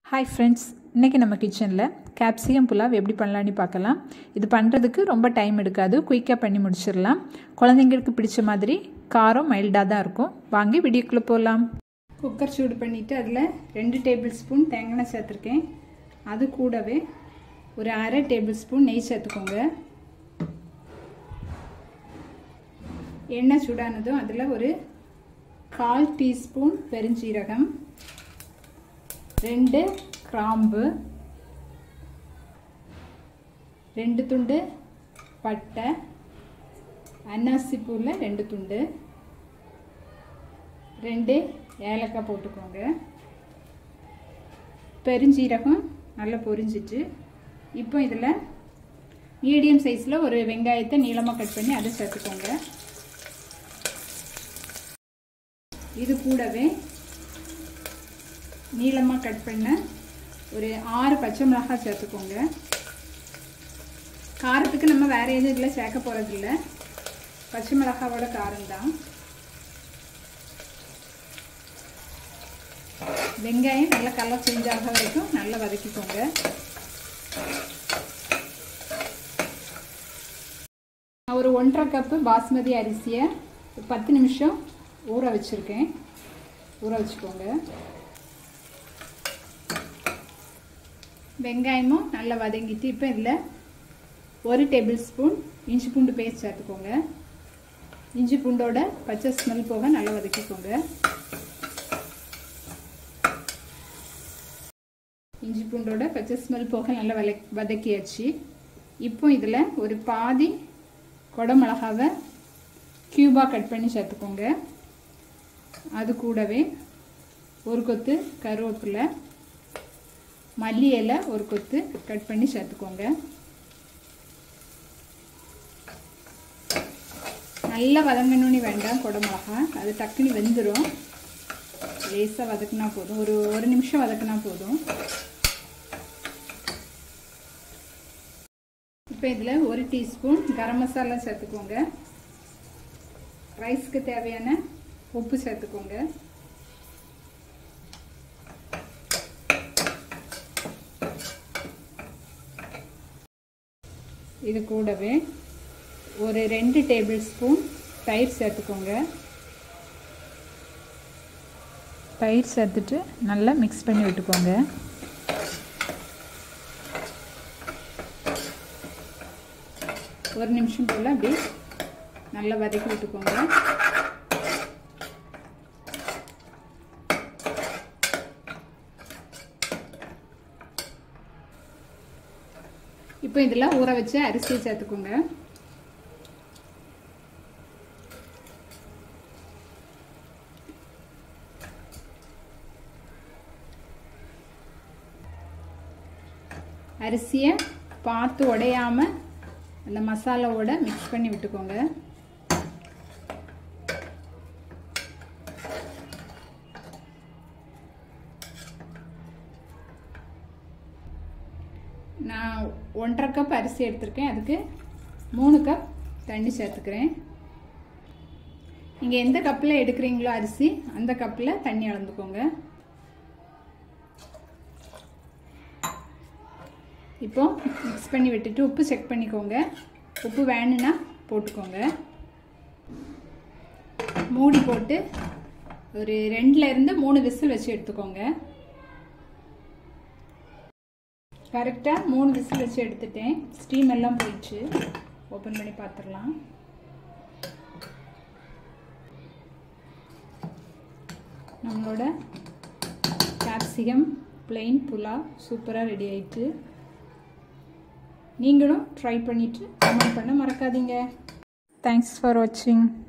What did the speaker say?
hi friends இன்றைக்கி நம்ம கிச்சனில் கேப்சிகம் புலாவ் எப்படி பண்ணலான்னு பார்க்கலாம் இது பண்ணுறதுக்கு ரொம்ப டைம் எடுக்காது குயிக்காக பண்ணி முடிச்சிடலாம் குழந்தைங்களுக்கு பிடிச்ச மாதிரி காரம் மைல்டாக தான் இருக்கும் வாங்கி வீடியோக்குள்ளே போகலாம் குக்கர் சூடு பண்ணிவிட்டு அதில் ரெண்டு டேபிள் ஸ்பூன் தேங்காய் சேர்த்துருக்கேன் அது கூடவே ஒரு அரை டேபிள் ஸ்பூன் நெய் சேர்த்துக்கோங்க எண்ணெய் சூடானதும் அதில் ஒரு கால் டீஸ்பூன் பெருஞ்சீரகம் ரெண்டு கிராம்பு ரெண்டு துண்டு பட்டை அன்னாசி பூவில் ரெண்டு துண்டு ரெண்டு ஏலக்காய் போட்டுக்கோங்க பெருஞ்சீரகம் நல்லா பொரிஞ்சிட்டு இப்போ இதில் மீடியம் சைஸில் ஒரு வெங்காயத்தை நீளமாக கட் பண்ணி அதை சேர்த்துக்கோங்க இது கூடவே நீளமாக கட் பண்ண ஒரு ஆறு பச்சை மிளகாய் சேர்த்துக்கோங்க காரத்துக்கு நம்ம வேறு எதுவும் இதில் சேர்க்க போகிறதில்ல பச்சை மிளகாவோட காரம்தான் வெங்காயம் நல்லா கலர் சேஞ்ச் ஆக வரைக்கும் நல்லா வதக்கிக்கோங்க ஒரு ஒன்றரை கப்பு பாஸ்மதி அரிசியை பத்து நிமிஷம் ஊற வச்சுருக்கேன் ஊற வச்சுக்கோங்க வெங்காயமும் நல்லா வதங்கிட்டு இப்போ இதில் ஒரு டேபிள் ஸ்பூன் இஞ்சி பூண்டு பேஸ்ட் சேர்த்துக்கோங்க இஞ்சி பூண்டோட பச்சை ஸ்மெல் போக நல்லா வதக்கிக்கோங்க இஞ்சி பூண்டோட பச்சை ஸ்மெல் போக நல்லா வத வதக்கியாச்சு இப்போ இதில் ஒரு பாதி குடமிளகாவை க்யூபாக கட் பண்ணி சேர்த்துக்கோங்க அது கூடவே ஒரு கொத்து கருவேப்பிலை மல்லி இலை ஒரு கொத்து கட் பண்ணி சேர்த்துக்கோங்க நல்லா வதங்கணும்னு வேண்டாம் குடமிளகா அது டக்குனு வெந்துடும் லேசாக வதக்குனா போதும் ஒரு ஒரு நிமிஷம் வதக்குனா போதும் இப்போ இதில் ஒரு டீஸ்பூன் கரம் மசாலா சேர்த்துக்கோங்க ரைஸ்க்கு தேவையான உப்பு சேர்த்துக்கோங்க இது கூடவே ஒரு ரெண்டு டேபிள் ஸ்பூன் தயிர் சேர்த்துக்கோங்க தயிர் சேர்த்துட்டு நல்லா மிக்ஸ் பண்ணி விட்டுக்கோங்க ஒரு நிமிஷம் போல் அப்படி நல்லா வதக்கி விட்டுக்கோங்க இப்போ இதில் ஊற வச்ச அரிசியை சேர்த்துக்கோங்க அரிசியை பார்த்து உடையாமல் அந்த மசாலாவோட மிக்ஸ் பண்ணி விட்டுக்கோங்க நான் ஒன்றரை கப் அரிசி எடுத்திருக்கேன் அதுக்கு மூணு கப் தண்ணி சேர்த்துக்கிறேன் நீங்கள் எந்த கப்பில் எடுக்கிறீங்களோ அரிசி அந்த கப்பில் தண்ணி அளந்துக்கோங்க இப்போ மிக்ஸ் பண்ணி விட்டுட்டு உப்பு செக் பண்ணிக்கோங்க உப்பு வேணும்னா போட்டுக்கோங்க மூடி போட்டு ஒரு ரெண்டுலேருந்து மூணு விசில் வச்சு எடுத்துக்கோங்க கரெக்டாக மூணு விசில் வச்சு எடுத்துட்டேன் ஸ்டீம் எல்லாம் போயிடுச்சு ஓப்பன் பண்ணி பார்த்துடலாம் நம்மளோட கேப்சிகம் பிளெயின் புலாவ் சூப்பராக ரெடி ஆயிட்டு நீங்களும் ட்ரை பண்ணிவிட்டு கமெண்ட் பண்ண மறக்காதீங்க தேங்க்ஸ் ஃபார் வாட்சிங்